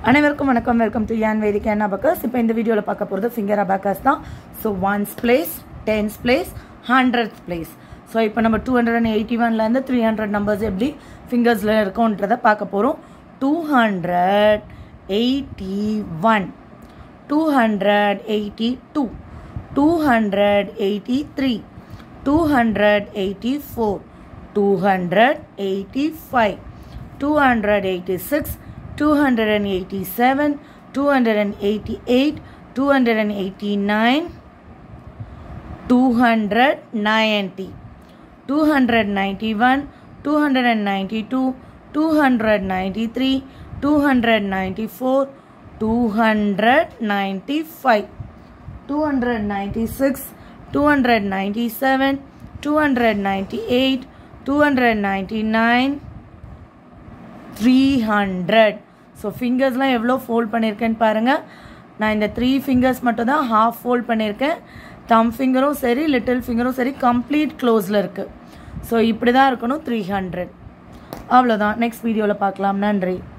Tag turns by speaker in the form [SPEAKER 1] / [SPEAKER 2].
[SPEAKER 1] அனைவருக்கும் வணக்கம் welcome to யான் வேதிக் அண்ட் அபக்கஸ் இப்போ இந்த வீடியோவில் பார்க்க போகிறது ஃபிங்கர் அபக்கஸ் தான் so ones place tens place hundreds place so இப்போ நம்ம டூ ஹண்ட்ரட் அண்ட் எயிட்டி ஒன்லேருந்து த்ரீ ஹண்ட்ரட் நம்பர்ஸ் எப்படி ஃபிங்கர்ஸில் இருக்கோன்றதை பார்க்க போகிறோம் two hundred eighty one two hundred eighty two two hundred eighty three two hundred eighty four two hundred eighty five two hundred eighty six two hundred and eighty seven two hundred and eighty eight two hundred and eighty nine two hundred ninety two hundred ninety one two hundred and ninety two two hundred ninety three two hundred ninety four two hundred ninety five two hundred ninety six two hundred ninety seven two hundred ninety eight two hundred ninety nine three hundred so ஃபிங்கர்ஸ்லாம் எவ்வளோ fold பண்ணியிருக்கேன்னு பாருங்கள் நான் இந்த three fingers மட்டும் தான் half fold பண்ணியிருக்கேன் தம் ஃபிங்கரும் சரி லிட்டில் ஃபிங்கரும் சரி கம்ப்ளீட் க்ளோஸில் இருக்குது ஸோ இப்படி தான் இருக்கணும் த்ரீ ஹண்ட்ரட் அவ்வளோதான் நெக்ஸ்ட் வீடியோவில் பார்க்கலாம் நன்றி